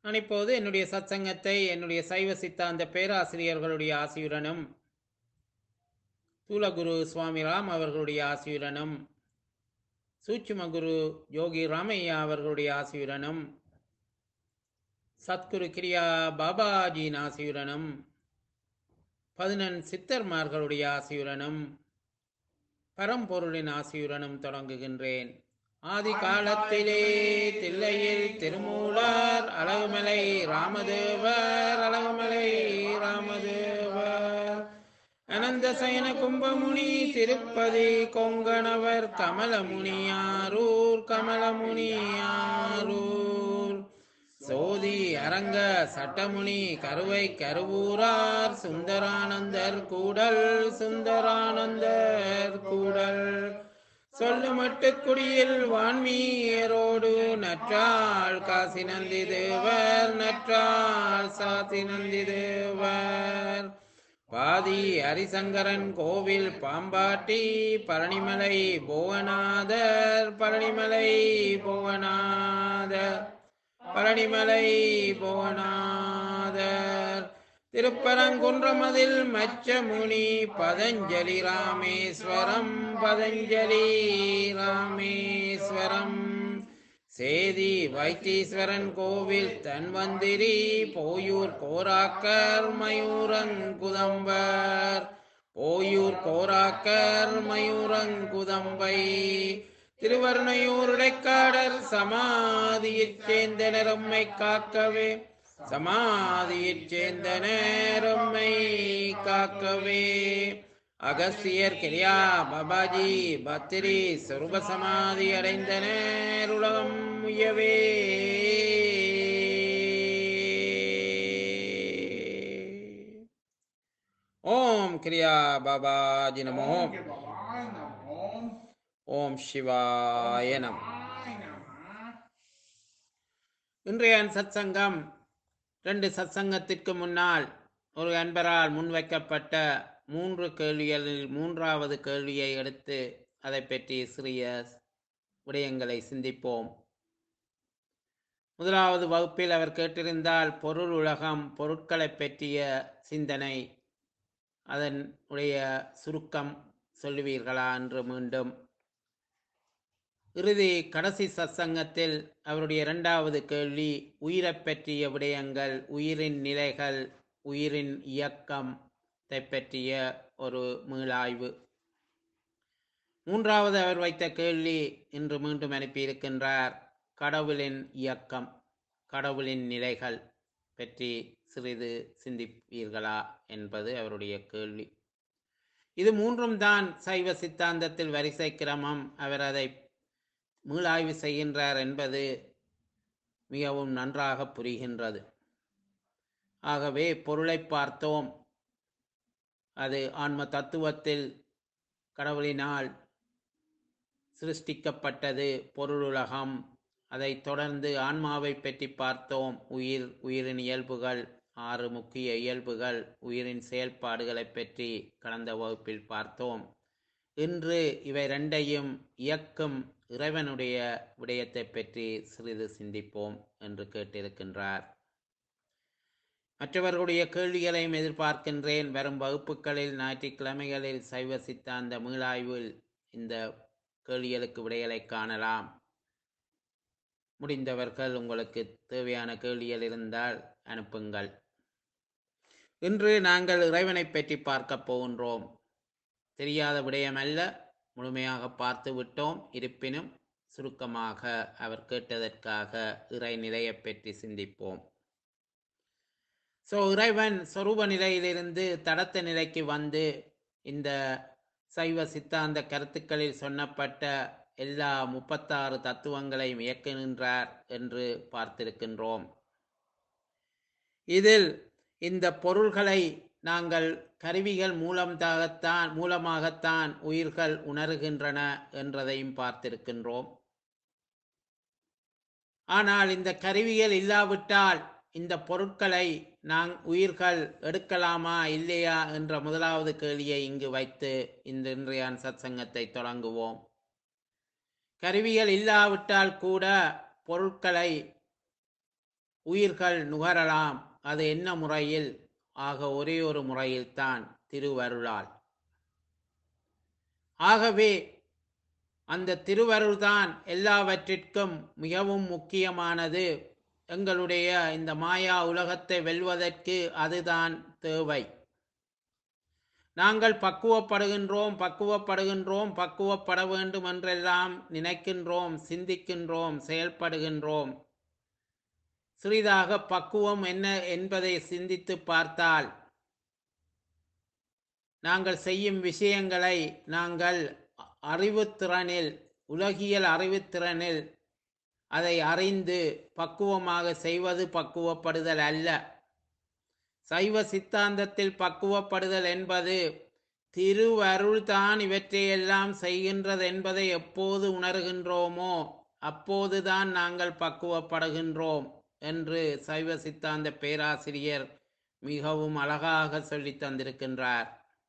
நான் இப்போது என்னுடைய சத்சங்கத்தை என்னுடைய சைவ சித்தாந்த பேராசிரியர்களுடைய ஆசியுடனும் தூலகுரு சுவாமி ராம் அவர்களுடைய ஆசியுடனும் சூட்சும குரு யோகி ராமையா அவர்களுடைய ஆசியுடனும் சத்குரு கிரியா பாபாஜியின் ஆசியுடனும் பதினெண் சித்தர்மார்களுடைய ஆசியுடனும் பரம்பொருளின் ஆசியுடனும் தொடங்குகின்றேன் ஆதி காலத்திலே தில்லையில் திருமூலர் அழகுமலை ராமதேவர் அழகுமலை ராமதேவர் அனந்த சயன கும்பமுனி திருப்பதி கொங்கணவர் கமலமுனியாரூர் கமலமுனியாரூர் சோதி அரங்க சட்டமுனி கருவை கருவூரார் சுந்தரானந்தர் கூடல் சுந்தரானந்தர் கூடல் சொல்லுமட்டு குடியில் வான்மீயரோடு நற்றாள் காசி நந்தி தேவர் நற்றாள் சாத்தி நந்தி தேவர் பாதி ஹரிசங்கரன் கோவில் பாம்பாட்டி பழனிமலை புவனாதர் பழனிமலை புவனாதர் பழனிமலை புவனாதர் திருப்பரங்குன்றமதில் மச்சமுனி பதஞ்சலி ராமேஸ்வரம் பதஞ்சலி ராமேஸ்வரம் சேதி வைத்தீஸ்வரன் கோவில் தன்வந்திரி போயூர் கோராக்கர் மயூரங்குதம்பர் போயூர் கோராக்கர் மயூரங்குதம்பை திருவர்ணையூர் இடைக்காடர் சமாதியைச் சேர்ந்த நிறம்மை காக்கவே சமாதியைச் சேர்ந்த நேரம்மை காக்கவே அகஸ்தியர் கிரியா பாபாஜி பத்திரி சொருப சமாதி அடைந்தனர் உலகம் உயவே ஓம் கிரியா பாபாஜி நமோ சிவாய நமோ ஓம் சிவாய நம சிவாய நம இன்றைய சத்சங்கம் ரெண்டு சத்சங்கத்திற்கு முன்னால் ஒரு அன்பரால் முன்வைக்கப்பட்ட மூன்று கேள்விகளில் மூன்றாவது கேள்வியை எடுத்து அதை பற்றி சிறிய விடயங்களை சிந்திப்போம் முதலாவது வகுப்பில் அவர் கேட்டிருந்தால் பொருள் உலகம் பொருட்களைப் பற்றிய சிந்தனை அதன் உடைய சுருக்கம் சொல்லுவீர்களா என்று மீண்டும் இறுதி கடைசி சத்சங்கத்தில் அவருடைய இரண்டாவது கேள்வி உயிரைப் பற்றிய விடயங்கள் உயிரின் நிலைகள் உயிரின் இயக்கம் பற்றிய ஒரு மீளாய்வு மூன்றாவது அவர் வைத்த கேள்வி இன்று மீண்டும் அனுப்பியிருக்கின்றார் கடவுளின் இயக்கம் கடவுளின் நிலைகள் பற்றி சிறிது சிந்திப்பீர்களா என்பது அவருடைய கேள்வி இது மூன்றும் தான் சைவ சித்தாந்தத்தில் வரிசை கிரமம் அவர் அதை மீளாய்வு செய்கின்றார் என்பது மிகவும் நன்றாக புரிகின்றது ஆகவே பொருளை பார்த்தோம் அது ஆன்ம தத்துவத்தில் கடவுளினால் சிருஷ்டிக்கப்பட்டது பொருளுலகம் அதைத் தொடர்ந்து ஆன்மாவை பற்றி பார்த்தோம் உயிர் உயிரின் இயல்புகள் ஆறு முக்கிய இயல்புகள் உயிரின் செயல்பாடுகளை பற்றி கடந்த வகுப்பில் பார்த்தோம் இன்று இவை ரெண்டையும் இயக்கும் இறைவனுடைய விடயத்தை பற்றி சிறிது சிந்திப்போம் என்று கேட்டிருக்கின்றார் மற்றவர்களுடைய கேள்விகளையும் எதிர்பார்க்கின்றேன் வரும் வகுப்புகளில் ஞாயிற்றுக்கிழமைகளில் சைவ சித்தாந்த மீளாய்வில் இந்த கேள்விகளுக்கு விடைகளை காணலாம் முடிந்தவர்கள் உங்களுக்கு தேவையான கேள்விகள் இருந்தால் அனுப்புங்கள் இன்று நாங்கள் இறைவனை பற்றி பார்க்க போகின்றோம் தெரியாத விடயமல்ல முழுமையாக பார்த்து விட்டோம் இருப்பினும் சுருக்கமாக அவர் கேட்டதற்காக இறை நிலையை பற்றி சிந்திப்போம் ஸோ இறைவன் சொரூப நிலையிலிருந்து தடத்த நிலைக்கு வந்து இந்த சைவ சித்தாந்த கருத்துக்களில் சொன்னப்பட்ட எல்லா முப்பத்தாறு தத்துவங்களையும் இயக்குகின்றார் என்று பார்த்திருக்கின்றோம் இதில் இந்த பொருள்களை நாங்கள் கருவிகள் மூலமாகத்தான் மூலமாகத்தான் உயிர்கள் உணர்கின்றன என்றதையும் பார்த்திருக்கின்றோம் ஆனால் இந்த கருவிகள் இல்லாவிட்டால் இந்த பொருட்களை நாங் உயிர்கள் எடுக்கலாமா இல்லையா என்ற முதலாவது கேள்வியை இங்கு வைத்து இந்த இன்றைய சத்சங்கத்தை தொடங்குவோம் கருவிகள் இல்லாவிட்டால் கூட பொருட்களை உயிர்கள் நுகரலாம் அது என்ன முறையில் ஆக ஒரே ஒரு முறையில்தான் திருவருளால் ஆகவே அந்த திருவருள்தான் எல்லாவற்றிற்கும் மிகவும் முக்கியமானது எங்களுடைய இந்த மாயா உலகத்தை வெல்வதற்கு அதுதான் தேவை நாங்கள் பக்குவப்படுகின்றோம் பக்குவப்படுகின்றோம் பக்குவப்பட வேண்டும் என்றெல்லாம் நினைக்கின்றோம் சிந்திக்கின்றோம் செயல்படுகின்றோம் சிறிதாக பக்குவம் என்ன என்பதை சிந்தித்து பார்த்தால் நாங்கள் செய்யும் விஷயங்களை நாங்கள் அறிவுத்திறனில் உலகியல் அறிவுத்திறனில் அதை அறிந்து பக்குவமாக செய்வது பக்குவப்படுதல் அல்ல சைவ சித்தாந்தத்தில் பக்குவப்படுதல் என்பது திருவருள்தான் இவற்றையெல்லாம் செய்கின்றது என்பதை எப்போது உணர்கின்றோமோ அப்போதுதான் நாங்கள் பக்குவப்படுகின்றோம் என்று சைவ சித்தாந்த பேராசிரியர் மிகவும் அழகாக சொல்லித் தந்திருக்கின்றார்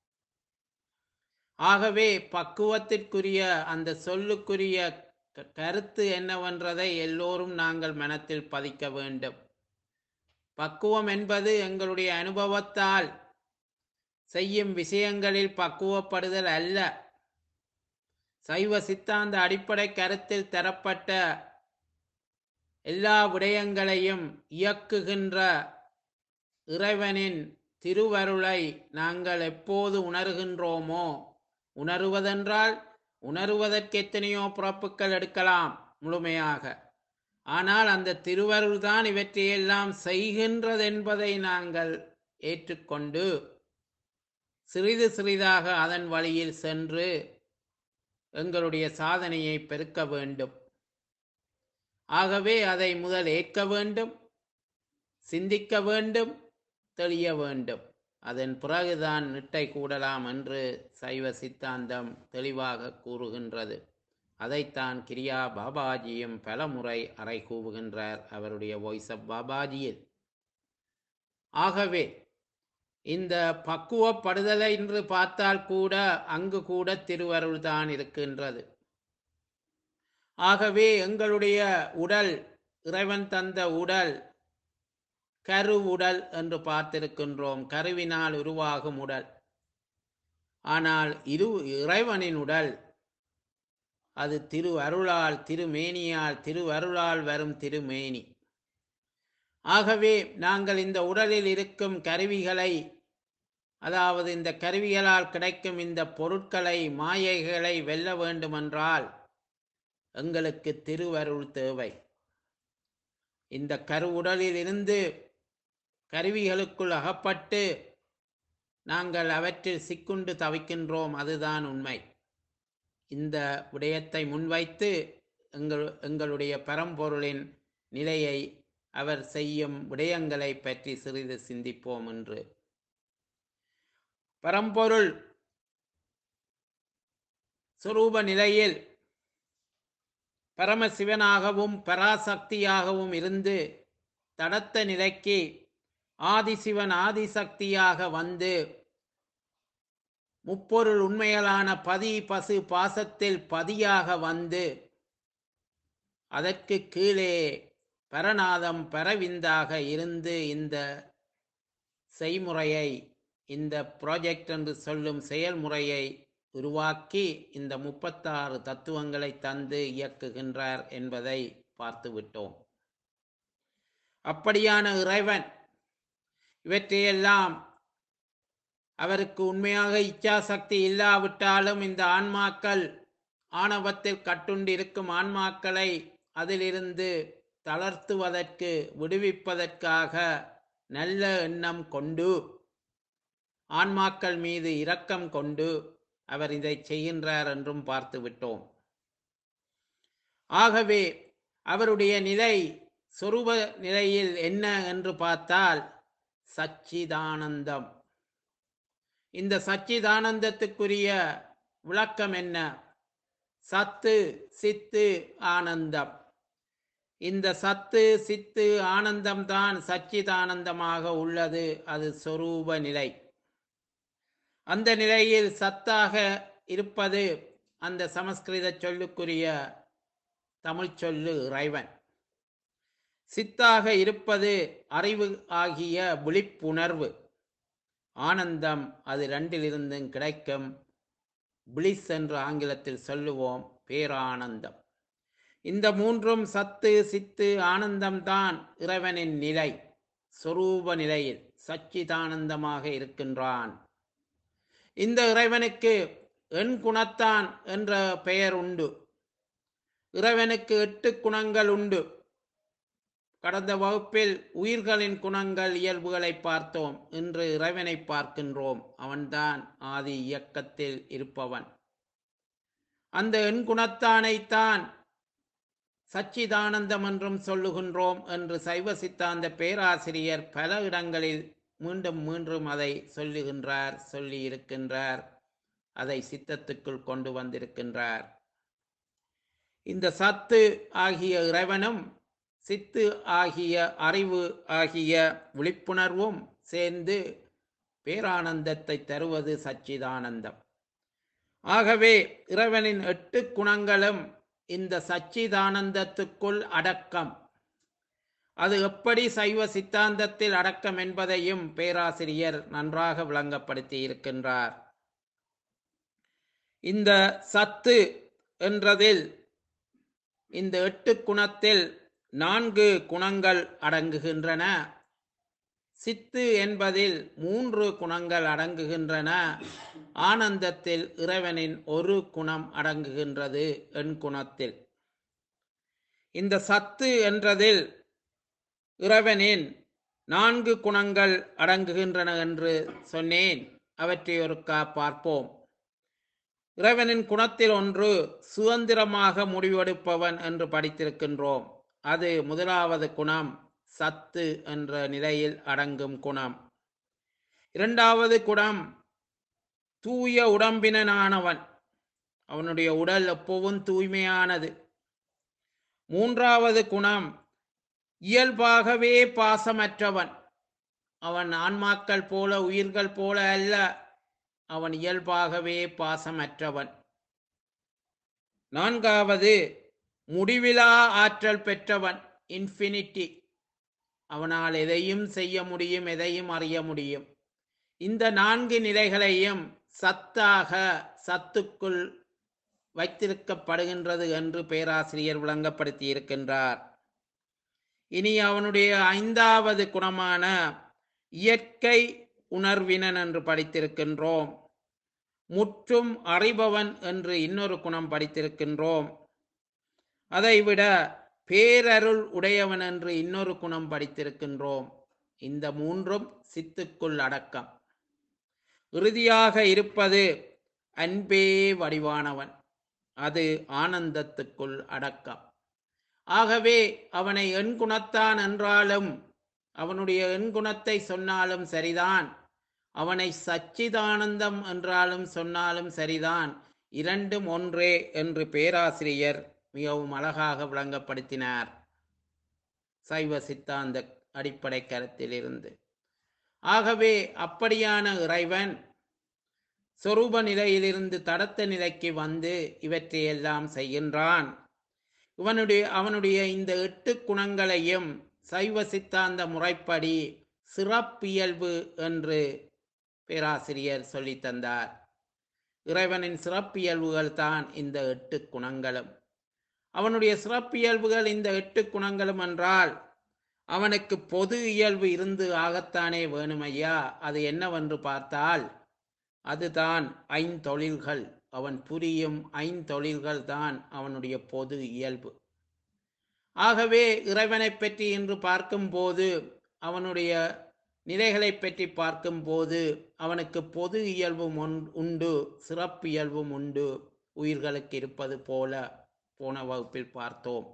ஆகவே பக்குவத்திற்குரிய அந்த சொல்லுக்குரிய க- கருத்து என்னவென்றதை எல்லோரும் நாங்கள் மனத்தில் பதிக்க வேண்டும் பக்குவம் என்பது எங்களுடைய அனுபவத்தால் செய்யும் விஷயங்களில் பக்குவப்படுதல் அல்ல சைவ சித்தாந்த அடிப்படை கருத்தில் தரப்பட்ட எல்லா விடயங்களையும் இயக்குகின்ற இறைவனின் திருவருளை நாங்கள் எப்போது உணர்கின்றோமோ உணருவதென்றால் உணருவதற்கு எத்தனையோ பிறப்புகள் எடுக்கலாம் முழுமையாக ஆனால் அந்த திருவருள் தான் இவற்றையெல்லாம் செய்கின்றது என்பதை நாங்கள் ஏற்றுக்கொண்டு சிறிது சிறிதாக அதன் வழியில் சென்று எங்களுடைய சாதனையை பெருக்க வேண்டும் ஆகவே அதை முதல் ஏற்க வேண்டும் சிந்திக்க வேண்டும் தெளிய வேண்டும் அதன் பிறகுதான் நிட்டை கூடலாம் என்று சைவ சித்தாந்தம் தெளிவாக கூறுகின்றது அதைத்தான் கிரியா பாபாஜியும் பலமுறை அறை கூவுகின்றார் அவருடைய வாய்ஸ் ஆஃப் பாபாஜியில் ஆகவே இந்த பக்குவப்படுதலை என்று பார்த்தால் கூட அங்கு கூட திருவருள் தான் இருக்கின்றது ஆகவே எங்களுடைய உடல் இறைவன் தந்த உடல் கரு உடல் என்று பார்த்திருக்கின்றோம் கருவினால் உருவாகும் உடல் ஆனால் இரு இறைவனின் உடல் அது திரு அருளால் திருமேனியால் திருவருளால் வரும் திருமேனி ஆகவே நாங்கள் இந்த உடலில் இருக்கும் கருவிகளை அதாவது இந்த கருவிகளால் கிடைக்கும் இந்த பொருட்களை மாயைகளை வெல்ல வேண்டுமென்றால் எங்களுக்கு திருவருள் தேவை இந்த கருவுடலில் இருந்து கருவிகளுக்குள் அகப்பட்டு நாங்கள் அவற்றில் சிக்குண்டு தவிக்கின்றோம் அதுதான் உண்மை இந்த விடயத்தை முன்வைத்து எங்கள் எங்களுடைய பரம்பொருளின் நிலையை அவர் செய்யும் விடயங்களை பற்றி சிறிது சிந்திப்போம் என்று பரம்பொருள் சுரூப நிலையில் பரமசிவனாகவும் பராசக்தியாகவும் இருந்து தடத்த நிலைக்கு ஆதிசிவன் ஆதிசக்தியாக வந்து முப்பொருள் உண்மைகளான பதி பசு பாசத்தில் பதியாக வந்து அதற்கு கீழே பரநாதம் பரவிந்தாக இருந்து இந்த செய்முறையை இந்த ப்ராஜெக்ட் என்று சொல்லும் செயல்முறையை உருவாக்கி இந்த முப்பத்தாறு தத்துவங்களை தந்து இயக்குகின்றார் என்பதை பார்த்துவிட்டோம் அப்படியான இறைவன் இவற்றையெல்லாம் அவருக்கு உண்மையாக இச்சாசக்தி இல்லாவிட்டாலும் இந்த ஆன்மாக்கள் ஆணவத்தில் கட்டுண்டு இருக்கும் ஆன்மாக்களை அதிலிருந்து தளர்த்துவதற்கு விடுவிப்பதற்காக நல்ல எண்ணம் கொண்டு ஆன்மாக்கள் மீது இரக்கம் கொண்டு அவர் இதை செய்கின்றார் என்றும் பார்த்து விட்டோம் ஆகவே அவருடைய நிலை சொரூப நிலையில் என்ன என்று பார்த்தால் சச்சிதானந்தம் இந்த சச்சிதானந்தத்துக்குரிய விளக்கம் என்ன சத்து சித்து ஆனந்தம் இந்த சத்து சித்து ஆனந்தம்தான் சச்சிதானந்தமாக உள்ளது அது சொரூப நிலை அந்த நிலையில் சத்தாக இருப்பது அந்த சமஸ்கிருத சொல்லுக்குரிய தமிழ் சொல்லு இறைவன் சித்தாக இருப்பது அறிவு ஆகிய விழிப்புணர்வு ஆனந்தம் அது ரெண்டிலிருந்தும் கிடைக்கும் பிளிஸ் என்று ஆங்கிலத்தில் சொல்லுவோம் பேரானந்தம் இந்த மூன்றும் சத்து சித்து ஆனந்தம்தான் இறைவனின் நிலை சொரூப நிலையில் சச்சிதானந்தமாக இருக்கின்றான் இந்த இறைவனுக்கு எண் குணத்தான் என்ற பெயர் உண்டு இறைவனுக்கு எட்டு குணங்கள் உண்டு கடந்த வகுப்பில் உயிர்களின் குணங்கள் இயல்புகளை பார்த்தோம் இன்று இறைவனை பார்க்கின்றோம் அவன்தான் ஆதி இயக்கத்தில் இருப்பவன் அந்த எண் குணத்தானைத்தான் சச்சிதானந்தம் என்றும் சொல்லுகின்றோம் என்று சைவ சித்தாந்த பேராசிரியர் பல இடங்களில் மீண்டும் மீண்டும் அதை சொல்லுகின்றார் சொல்லி இருக்கின்றார் அதை சித்தத்துக்குள் கொண்டு வந்திருக்கின்றார் இந்த சத்து ஆகிய இறைவனும் சித்து ஆகிய அறிவு ஆகிய விழிப்புணர்வும் சேர்ந்து பேரானந்தத்தை தருவது சச்சிதானந்தம் ஆகவே இறைவனின் எட்டு குணங்களும் இந்த சச்சிதானந்தத்துக்குள் அடக்கம் அது எப்படி சைவ சித்தாந்தத்தில் அடக்கம் என்பதையும் பேராசிரியர் நன்றாக விளங்கப்படுத்தி இருக்கின்றார் இந்த சத்து என்றதில் இந்த எட்டு குணத்தில் நான்கு குணங்கள் அடங்குகின்றன சித்து என்பதில் மூன்று குணங்கள் அடங்குகின்றன ஆனந்தத்தில் இறைவனின் ஒரு குணம் அடங்குகின்றது எண் குணத்தில் இந்த சத்து என்றதில் இறைவனின் நான்கு குணங்கள் அடங்குகின்றன என்று சொன்னேன் அவற்றை ஒருக்கா பார்ப்போம் இறைவனின் குணத்தில் ஒன்று சுதந்திரமாக முடிவெடுப்பவன் என்று படித்திருக்கின்றோம் அது முதலாவது குணம் சத்து என்ற நிலையில் அடங்கும் குணம் இரண்டாவது குணம் தூய உடம்பினனானவன் அவனுடைய உடல் எப்பவும் தூய்மையானது மூன்றாவது குணம் இயல்பாகவே பாசமற்றவன் அவன் ஆன்மாக்கள் போல உயிர்கள் போல அல்ல அவன் இயல்பாகவே பாசமற்றவன் நான்காவது முடிவிலா ஆற்றல் பெற்றவன் இன்ஃபினிட்டி அவனால் எதையும் செய்ய முடியும் எதையும் அறிய முடியும் இந்த நான்கு நிலைகளையும் சத்தாக சத்துக்குள் வைத்திருக்கப்படுகின்றது என்று பேராசிரியர் விளங்கப்படுத்தி இருக்கின்றார் இனி அவனுடைய ஐந்தாவது குணமான இயற்கை உணர்வினன் என்று படித்திருக்கின்றோம் முற்றும் அறிபவன் என்று இன்னொரு குணம் படித்திருக்கின்றோம் அதைவிட பேரருள் உடையவன் என்று இன்னொரு குணம் படித்திருக்கின்றோம் இந்த மூன்றும் சித்துக்குள் அடக்கம் இறுதியாக இருப்பது அன்பே வடிவானவன் அது ஆனந்தத்துக்குள் அடக்கம் ஆகவே அவனை எண்குணத்தான் என்றாலும் அவனுடைய எண்குணத்தை சொன்னாலும் சரிதான் அவனை சச்சிதானந்தம் என்றாலும் சொன்னாலும் சரிதான் இரண்டும் ஒன்றே என்று பேராசிரியர் மிகவும் அழகாக விளங்கப்படுத்தினார் சைவ சித்தாந்த அடிப்படை கருத்திலிருந்து ஆகவே அப்படியான இறைவன் சொரூப நிலையிலிருந்து தடத்த நிலைக்கு வந்து இவற்றையெல்லாம் செய்கின்றான் இவனுடைய அவனுடைய இந்த எட்டு குணங்களையும் சைவ சித்தாந்த முறைப்படி சிறப்பியல்பு என்று பேராசிரியர் சொல்லி தந்தார் இறைவனின் சிறப்பியல்புகள் தான் இந்த எட்டு குணங்களும் அவனுடைய சிறப்பியல்புகள் இந்த எட்டு குணங்களும் என்றால் அவனுக்கு பொது இயல்பு இருந்து ஆகத்தானே வேணுமையா அது என்னவென்று பார்த்தால் அதுதான் ஐந்தொழில்கள் அவன் புரியும் ஐந்தொழில்கள் தான் அவனுடைய பொது இயல்பு ஆகவே இறைவனை பற்றி இன்று பார்க்கும்போது அவனுடைய நிலைகளை பற்றி பார்க்கும்போது அவனுக்கு பொது இயல்பும் உண்டு சிறப்பு இயல்பும் உண்டு உயிர்களுக்கு இருப்பது போல போன வகுப்பில் பார்த்தோம்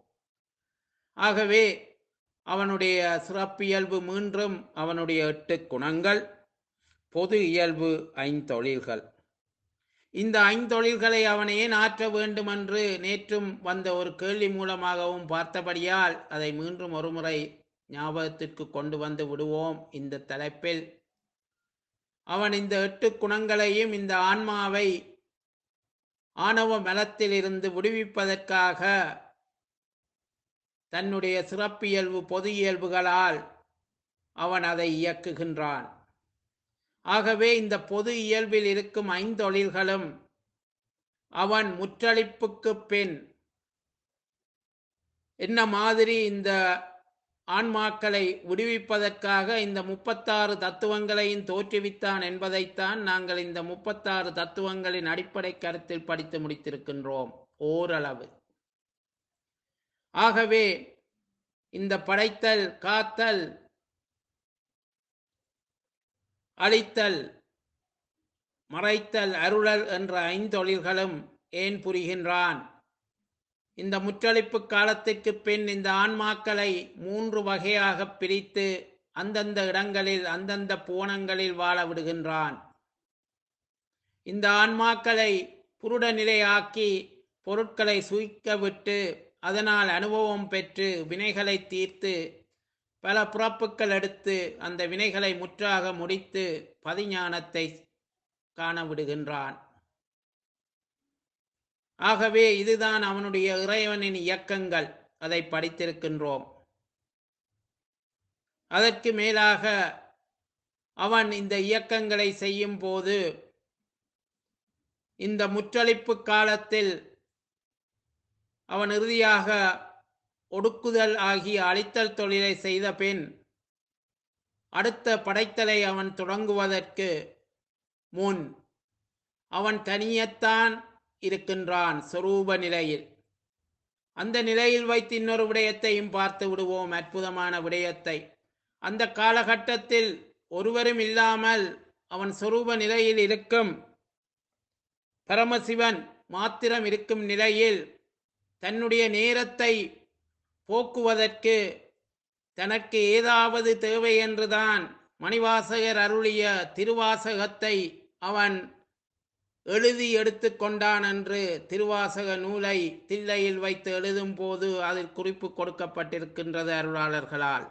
ஆகவே அவனுடைய சிறப்பியல்பு மீண்டும் அவனுடைய எட்டு குணங்கள் பொது இயல்பு ஐந்தொழில்கள் இந்த ஐந்தொழில்களை அவன் ஏன் ஆற்ற வேண்டும் என்று நேற்றும் வந்த ஒரு கேள்வி மூலமாகவும் பார்த்தபடியால் அதை மீண்டும் ஒருமுறை ஞாபகத்திற்கு கொண்டு வந்து விடுவோம் இந்த தலைப்பில் அவன் இந்த எட்டு குணங்களையும் இந்த ஆன்மாவை ஆணவ மலத்தில் இருந்து விடுவிப்பதற்காக தன்னுடைய சிறப்பியல்பு பொது இயல்புகளால் அவன் அதை இயக்குகின்றான் ஆகவே இந்த பொது இயல்பில் இருக்கும் ஐந்தொழில்களும் அவன் முற்றளிப்புக்கு பின் என்ன மாதிரி இந்த ஆன்மாக்களை விடுவிப்பதற்காக இந்த முப்பத்தாறு தத்துவங்களையும் தோற்றுவித்தான் என்பதைத்தான் நாங்கள் இந்த முப்பத்தாறு தத்துவங்களின் அடிப்படை கருத்தில் படித்து முடித்திருக்கின்றோம் ஓரளவு ஆகவே இந்த படைத்தல் காத்தல் அழித்தல் மறைத்தல் அருளல் என்ற ஐந்தொழில்களும் ஏன் புரிகின்றான் இந்த முற்றளிப்பு காலத்திற்கு பின் இந்த ஆன்மாக்களை மூன்று வகையாக பிரித்து அந்தந்த இடங்களில் அந்தந்த பூனங்களில் வாழ விடுகின்றான் இந்த ஆன்மாக்களை புருட நிலையாக்கி பொருட்களை சுய்க்க விட்டு அதனால் அனுபவம் பெற்று வினைகளை தீர்த்து பல பிறப்புக்கள் எடுத்து அந்த வினைகளை முற்றாக முடித்து பதிஞானத்தை காண விடுகின்றான் ஆகவே இதுதான் அவனுடைய இறைவனின் இயக்கங்கள் அதை படித்திருக்கின்றோம் அதற்கு மேலாக அவன் இந்த இயக்கங்களை செய்யும் போது இந்த முற்றளிப்பு காலத்தில் அவன் இறுதியாக ஒடுக்குதல் ஆகிய அழித்தல் தொழிலை செய்த பின் அடுத்த படைத்தலை அவன் தொடங்குவதற்கு முன் அவன் தனியத்தான் இருக்கின்றான் சொரூப நிலையில் அந்த நிலையில் வைத்து இன்னொரு விடயத்தையும் பார்த்து விடுவோம் அற்புதமான விடயத்தை அந்த காலகட்டத்தில் ஒருவரும் இல்லாமல் அவன் சொரூப நிலையில் இருக்கும் பரமசிவன் மாத்திரம் இருக்கும் நிலையில் தன்னுடைய நேரத்தை போக்குவதற்கு தனக்கு ஏதாவது தேவை என்றுதான் மணிவாசகர் அருளிய திருவாசகத்தை அவன் எழுதி எடுத்துக்கொண்டான் என்று திருவாசக நூலை தில்லையில் வைத்து எழுதும் போது அதில் குறிப்பு கொடுக்கப்பட்டிருக்கின்றது அருளாளர்களால்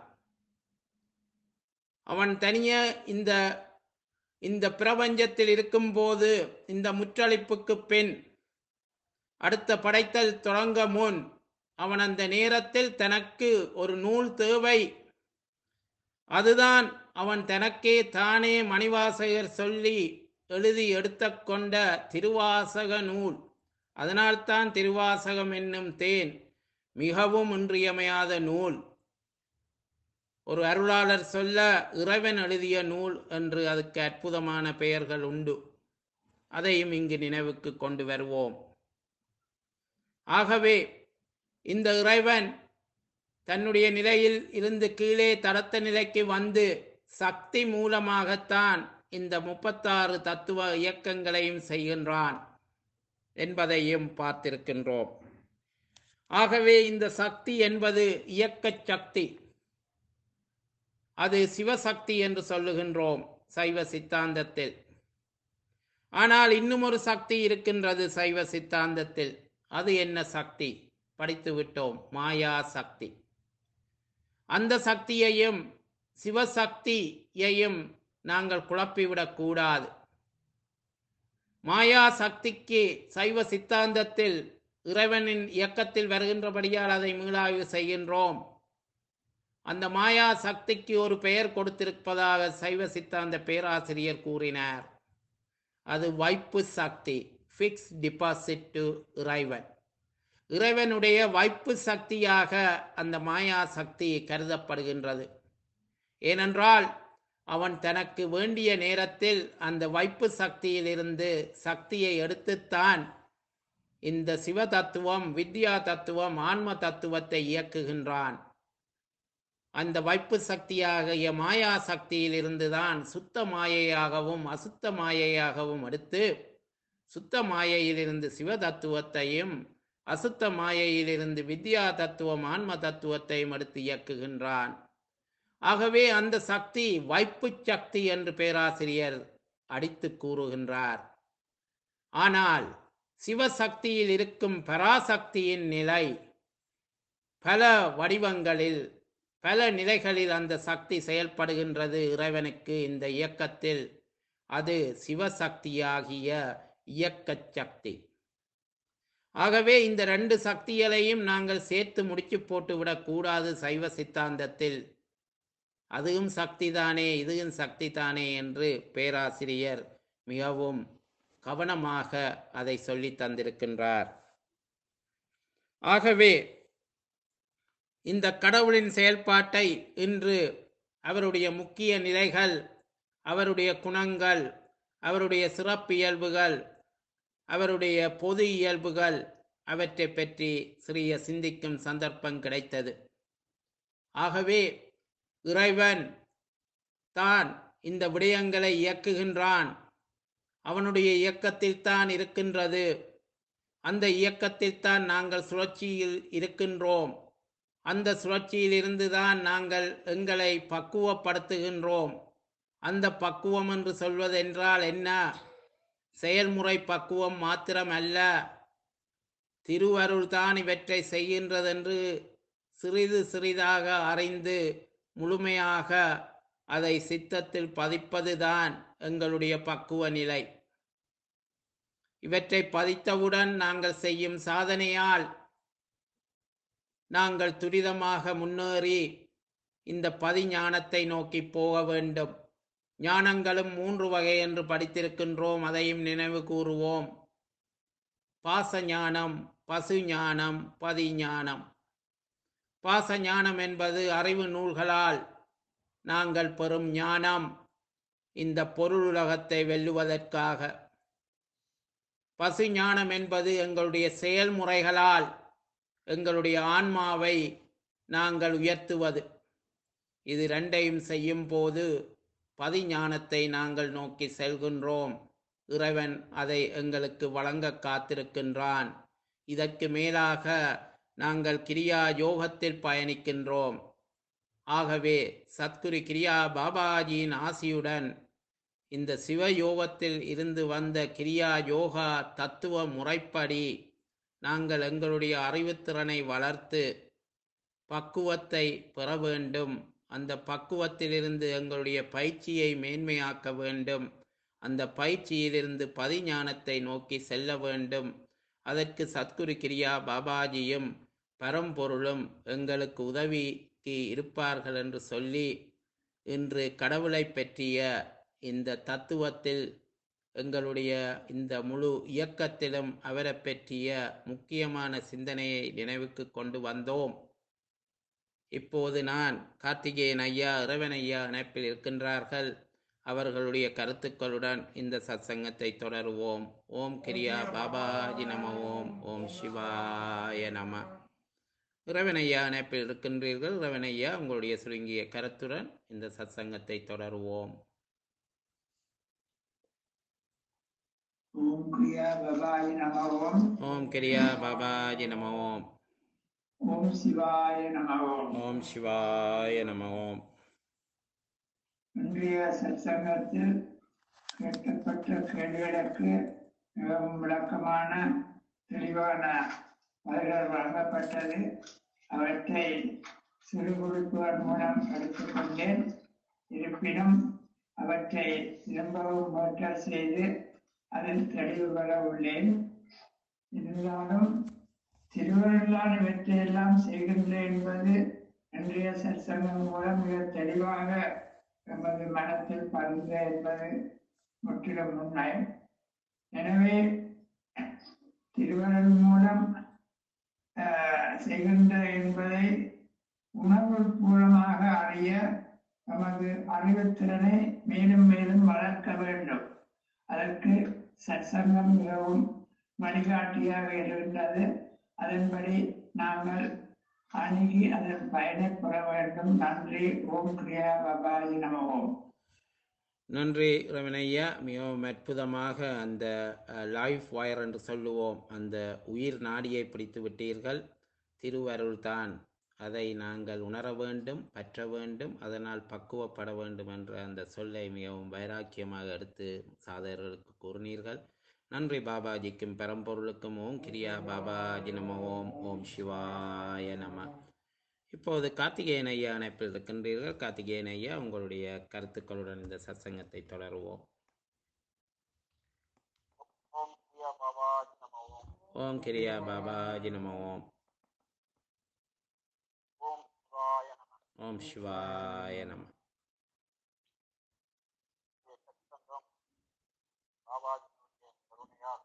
அவன் தனிய இந்த இந்த பிரபஞ்சத்தில் இருக்கும்போது இந்த முற்றளிப்புக்கு பின் அடுத்த படைத்தல் தொடங்க முன் அவன் அந்த நேரத்தில் தனக்கு ஒரு நூல் தேவை அதுதான் அவன் தனக்கே தானே மணிவாசகர் சொல்லி எழுதி எடுத்துக்கொண்ட திருவாசக நூல் அதனால்தான் திருவாசகம் என்னும் தேன் மிகவும் இன்றியமையாத நூல் ஒரு அருளாளர் சொல்ல இறைவன் எழுதிய நூல் என்று அதுக்கு அற்புதமான பெயர்கள் உண்டு அதையும் இங்கு நினைவுக்கு கொண்டு வருவோம் ஆகவே இந்த இறைவன் தன்னுடைய நிலையில் இருந்து கீழே தடத்த நிலைக்கு வந்து சக்தி மூலமாகத்தான் இந்த முப்பத்தாறு தத்துவ இயக்கங்களையும் செய்கின்றான் என்பதையும் பார்த்திருக்கின்றோம் ஆகவே இந்த சக்தி என்பது இயக்கச் சக்தி அது சிவசக்தி என்று சொல்லுகின்றோம் சைவ சித்தாந்தத்தில் ஆனால் இன்னும் ஒரு சக்தி இருக்கின்றது சைவ சித்தாந்தத்தில் அது என்ன சக்தி படித்து விட்டோம் மாயா சக்தி அந்த சக்தியையும் சிவசக்தியையும் நாங்கள் குழப்பிவிடக் கூடாது மாயா சக்திக்கு சைவ சித்தாந்தத்தில் இறைவனின் இயக்கத்தில் வருகின்றபடியால் அதை மீளாய்வு செய்கின்றோம் அந்த மாயா சக்திக்கு ஒரு பெயர் கொடுத்திருப்பதாக சைவ சித்தாந்த பேராசிரியர் கூறினார் அது வைப்பு சக்தி ஃபிக்ஸ் டிபாசிட் டு இறைவன் இறைவனுடைய வைப்பு சக்தியாக அந்த மாயா சக்தி கருதப்படுகின்றது ஏனென்றால் அவன் தனக்கு வேண்டிய நேரத்தில் அந்த வைப்பு சக்தியிலிருந்து சக்தியை எடுத்துத்தான் இந்த சிவ தத்துவம் வித்யா தத்துவம் ஆன்ம தத்துவத்தை இயக்குகின்றான் அந்த வைப்பு சக்தியாகிய மாயா சக்தியிலிருந்துதான் சுத்த மாயையாகவும் அசுத்த மாயையாகவும் எடுத்து சுத்த மாயையிலிருந்து சிவ தத்துவத்தையும் அசுத்த மாயையிலிருந்து வித்யா தத்துவம் ஆன்ம தத்துவத்தையும் எடுத்து இயக்குகின்றான் ஆகவே அந்த சக்தி வைப்பு சக்தி என்று பேராசிரியர் அடித்து கூறுகின்றார் ஆனால் சிவசக்தியில் இருக்கும் பராசக்தியின் நிலை பல வடிவங்களில் பல நிலைகளில் அந்த சக்தி செயல்படுகின்றது இறைவனுக்கு இந்த இயக்கத்தில் அது சிவசக்தியாகிய இயக்கச் சக்தி ஆகவே இந்த ரெண்டு சக்திகளையும் நாங்கள் சேர்த்து முடிச்சு போட்டு விடக்கூடாது சைவ சித்தாந்தத்தில் அதுவும் சக்தி தானே இதுவும் சக்தி தானே என்று பேராசிரியர் மிகவும் கவனமாக அதை சொல்லி தந்திருக்கின்றார் ஆகவே இந்த கடவுளின் செயல்பாட்டை இன்று அவருடைய முக்கிய நிலைகள் அவருடைய குணங்கள் அவருடைய சிறப்பியல்புகள் அவருடைய பொது இயல்புகள் அவற்றை பற்றி சிறிய சிந்திக்கும் சந்தர்ப்பம் கிடைத்தது ஆகவே இறைவன் தான் இந்த விடயங்களை இயக்குகின்றான் அவனுடைய இயக்கத்தில் தான் இருக்கின்றது அந்த இயக்கத்தில் தான் நாங்கள் சுழற்சியில் இருக்கின்றோம் அந்த சுழற்சியில் இருந்துதான் நாங்கள் எங்களை பக்குவப்படுத்துகின்றோம் அந்த பக்குவம் என்று சொல்வதென்றால் என்ன செயல்முறை பக்குவம் மாத்திரம் அல்ல திருவருள் தான் இவற்றை செய்கின்றதென்று சிறிது சிறிதாக அறிந்து முழுமையாக அதை சித்தத்தில் பதிப்பதுதான் எங்களுடைய பக்குவ நிலை இவற்றை பதித்தவுடன் நாங்கள் செய்யும் சாதனையால் நாங்கள் துரிதமாக முன்னேறி இந்த பதிஞானத்தை நோக்கி போக வேண்டும் ஞானங்களும் மூன்று வகை என்று படித்திருக்கின்றோம் அதையும் நினைவு கூறுவோம் பாச ஞானம் பசு ஞானம் பதிஞானம் பாச ஞானம் என்பது அறிவு நூல்களால் நாங்கள் பெறும் ஞானம் இந்த பொருளுலகத்தை வெல்லுவதற்காக பசு ஞானம் என்பது எங்களுடைய செயல்முறைகளால் எங்களுடைய ஆன்மாவை நாங்கள் உயர்த்துவது இது ரெண்டையும் செய்யும் போது பதிஞானத்தை நாங்கள் நோக்கி செல்கின்றோம் இறைவன் அதை எங்களுக்கு வழங்க காத்திருக்கின்றான் இதற்கு மேலாக நாங்கள் கிரியா யோகத்தில் பயணிக்கின்றோம் ஆகவே சத்குரு கிரியா பாபாஜியின் ஆசியுடன் இந்த சிவயோகத்தில் இருந்து வந்த கிரியா யோகா தத்துவ முறைப்படி நாங்கள் எங்களுடைய அறிவுத்திறனை வளர்த்து பக்குவத்தை பெற வேண்டும் அந்த பக்குவத்திலிருந்து எங்களுடைய பயிற்சியை மேன்மையாக்க வேண்டும் அந்த பயிற்சியிலிருந்து பதிஞானத்தை நோக்கி செல்ல வேண்டும் அதற்கு சத்குரு கிரியா பாபாஜியும் பரம்பொருளும் எங்களுக்கு உதவிக்கு இருப்பார்கள் என்று சொல்லி இன்று கடவுளை பற்றிய இந்த தத்துவத்தில் எங்களுடைய இந்த முழு இயக்கத்திலும் அவரை பற்றிய முக்கியமான சிந்தனையை நினைவுக்கு கொண்டு வந்தோம் இப்போது நான் கார்த்திகேயன் ஐயா இறைவன் ஐயா இணைப்பில் இருக்கின்றார்கள் அவர்களுடைய கருத்துக்களுடன் இந்த சத்சங்கத்தை தொடருவோம் ஓம் கிரியா பாபாஜி நம ஓம் ஓம் சிவாய நம இறைவனையா இணைப்பில் இருக்கின்றீர்கள் இறைவனையா உங்களுடைய சுருங்கிய கருத்துடன் இந்த சத்சங்கத்தை தொடருவோம் ஓம் கிரியா பபாய நம ஓம் ஓம் கிரியா பாபாஜி நம ஓம் ஓம் சிவாய நம ஓம் ஓம் சிவாய நம ஓம் இன்றைய சத்சங்கத்தில் கேட்கப்பட்ட கேள்விகளுக்கு மிகவும் விளக்கமான தெளிவான பதில்கள் வழங்கப்பட்டது அவற்றை சிறு குறிப்புகள் மூலம் எடுத்துக்கொண்டேன் இருப்பினும் அவற்றை திரும்பவும் மாற்றல் செய்து அதில் தெளிவு பெற உள்ளேன் இருந்தாலும் திருவருளால் இவற்றையெல்லாம் செய்கின்றேன் என்பது இன்றைய சத்சங்கம் மூலம் மிக தெளிவாக நமது மனத்தில் பதிந்த என்பது முற்றிலும் உண்மை எனவே திருவருள் மூலம் ஆஹ், செய்கின்ற என்பதை உணர்வு பூர்வமாக அறிய நமது அறிவுத்திறனை மேலும் மேலும் வளர்க்க வேண்டும் அதற்கு சத்சங்கம் மிகவும் வழிகாட்டியாக இருக்கின்றது அதன்படி நாங்கள் அணுகி அதன் பயனை பெற வேண்டும் நன்றி ஓம் கிரியா பபாஜி நம ஓம் நன்றி ரமணையா மிகவும் அற்புதமாக அந்த லைஃப் வயர் என்று சொல்லுவோம் அந்த உயிர் நாடியை பிடித்து விட்டீர்கள் திருவருள் தான் அதை நாங்கள் உணர வேண்டும் பற்ற வேண்டும் அதனால் பக்குவப்பட வேண்டும் என்ற அந்த சொல்லை மிகவும் வைராக்கியமாக எடுத்து சாதகர்களுக்கு கூறினீர்கள் நன்றி பாபாஜிக்கும் பரம்பொருளுக்கும் ஓம் கிரியா பாபாஜி நம ஓம் ஓம் சிவாய நம இப்போது கார்த்திகேயன் ஐயா இணைப்பில் இருக்கின்றீர்கள் கார்த்திகேயன் ஐயா உங்களுடைய கருத்துக்களுடன் இந்த சத்சங்கத்தை தொடருவோம் ஓம் கிரியா பாபாஜி நம ஓம் ஓம் சிவாய நம ஓம் சிவாய நம சத்சங்கம் பாபாஜியுடைய கருணையால்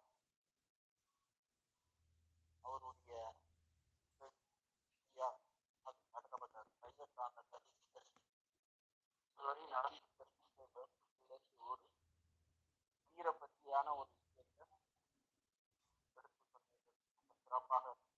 அவருடைய செய்தியால் அது நடத்தப்பட்ட சைவ சார்ந்த கருத்துக்கள் இதுவரை நடந்திருக்கின்ற ஒரு உயிரை பற்றியான ஒரு விஷயத்தை எடுத்து சொன்னது ரொம்ப சிறப்பாக இருந்தது.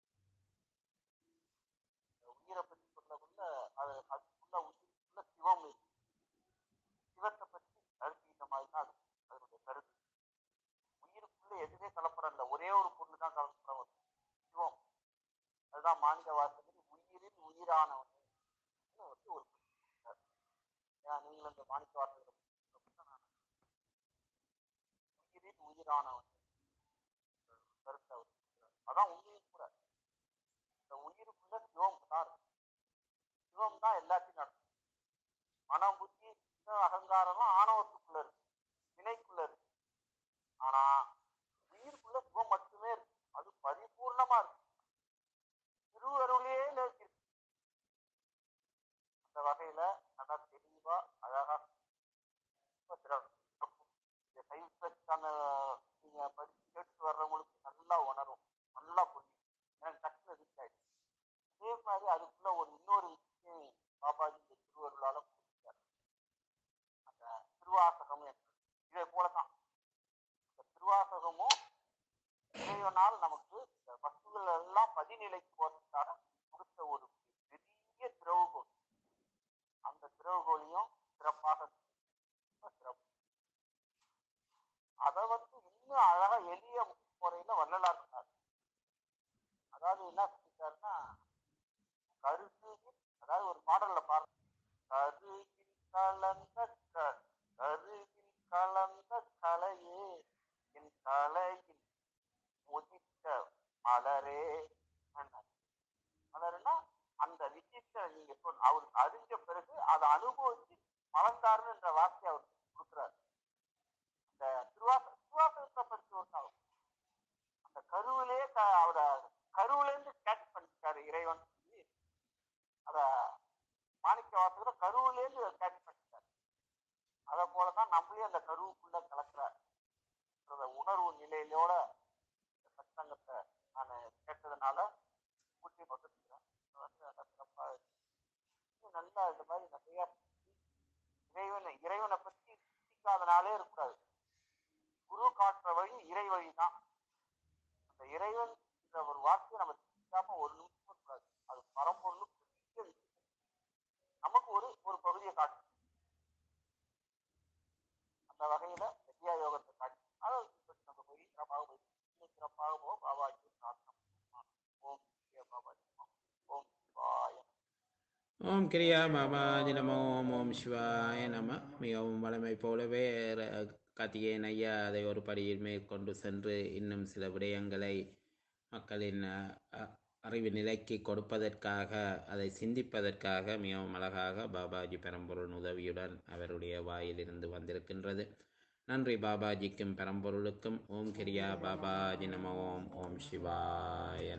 இந்த உயிரை பற்றி சொல்லக்குள்ள அது அதுக்குள்ள உயிருக்குள்ள சிவம் இருக்கு சிவத்தை பற்றி கருத்திக்கிட்ட மாதிரி தான் அது அதனுடைய கருத்து உயிருக்குள்ள எதுவுமே கலப்படம் ஒரே ஒரு பொருள் தான் கலப்படம் வருது சிவம் அதுதான் மாநில வார்த்தை உயிரில் உயிரானவன் வந்து ஒரு குறிப்பிட்டார். ஏன்னா நீங்கள் இந்த மாணிக்க வார்த்தைகளை நான் உயிரில் உயிரானவன் கருத்தை அவர் சொல்றார். அதான் உண்மையும் கூட இந்த உயிருக்குள்ள சிவம் தான் இருக்கு. சிவம் தான் எல்லாத்தையும் நடத்தும் மனம் புத்தி சித்தம், அகங்காரம்லாம் ஆணவத்துக்குள்ள இருக்கு வினைக்குள்ள இருக்கு ஆனா உயிருக்குள்ள சிவம் மட்டுமே இருக்கு அது பரிபூர்ணமா இருக்கு திருவருளே இருக்கு அந்த வகையில நல்லா தெளிவா அழகா ரொம்ப சிறப்பு. இந்த சைவத்துக்கான நீங்க படிச்சு கேட்டு வர்றவங்களுக்கு நல்லா உணரும் நல்லா புரியும் எனக்கு டக்குனு ரீச் ஆயிடுச்சு அதே மாதிரி அதுக்குள்ள ஒரு இன்னொரு விஷயம் பாபாஜி இந்த திருவருளால கொடுத்தார் அந்த திருவாசகம் என்று இதே போலதான் இந்த திருவாசகமும் இறைவனால் நமக்கு இந்த வஸ்துகள் எல்லாம் பதிநிலைக்கு போறதுக்காக கொடுத்த ஒரு பெரிய திறவுகோல் அந்த திறவுகோலையும் சிறப்பாக ரொம்ப சிறப்பு அதை வந்து இன்னும் அழகா எளிய முறையில வள்ளலார் சொன்னார் அதாவது என்ன சொல்லிட்டாருன்னா கருத்துகில் அதாவது ஒரு பாடல்ல பாருங்க கருகில் கலந்த க- கருகில் கலந்த கலையே என் கலையில் உதித்த மலரே என்றார். மலர்னா அந்த விஷயத்தை நீங்க சொல் அவர் அறிஞ்ச பிறகு அதை அனுபவிச்சு மலர்ந்தாருன்ற வார்த்தையை அவர் கொடுக்குறாரு இந்த திருவாச திருவாசகத்தை பற்றி ஒரு நாள் அந்த கருவிலே க- அவர கருவிலேருந்து கேட்ச் பண்ணிட்டாரு இறைவன் சொல்லி அத மாணிக்க வாசகர கருவிலேருந்து கேட்ச் பண்ணிட்டாரு அதை போலதான் நம்மளையும் அந்த கருவுக்குள்ள கலக்குறார் அந்த உணர்வு நிலையிலோட இந்த சத்சங்கத்தை நான் கேட்டதுனால கூட்டி பக்கத்துக்கிறேன் வந்து நல்லா சிறப்பா இருக்கு. இன்னும் நல்லா இந்த மாதிரி நிறைய இறைவனை இறைவனை பத்தி சிந்திக்காதனாலே இருக்கக்கூடாது குரு காட்டுற வழி இறை வழி தான் அந்த இறைவன் என்ற ஒரு வார்த்தையை நம்ம சிந்திக்காம ஒரு நிமிஷம் கூடாது அது பரம்பொருள் பெரிய விஷயம் நமக்கு ஒரு ஒரு பகுதியை காட்டும் அந்த வகையில வித்யா யோகத்தை காட்டி அதை இப்ப நம்ம போய் சிறப்பாக போய் இன்னும் சிறப்பாக போக பாபாஜி பிரார்த்தனை ஓம் ஜெய பாபாஜி நமः. ஓம் சிவாய ஓம் கிரியா பாபாஜி நம ஓம் ஓம் சிவாய நம மிகவும் வளமை போலவே ர- கார்த்திகேயன் ஐயா அதை ஒரு படியில் மேற்கொண்டு சென்று இன்னும் சில விடயங்களை மக்களின் அ, அ, அறிவு நிலைக்கு கொடுப்பதற்காக அதை சிந்திப்பதற்காக மிகவும் அழகாக பாபாஜி பெரம்பொருள் உதவியுடன் அவருடைய வாயிலிருந்து வந்திருக்கின்றது நன்றி பாபாஜிக்கும் பெரம்பொருளுக்கும் ஓம் கிரியா பாபாஜி நம ஓம் ஓம் சிவாய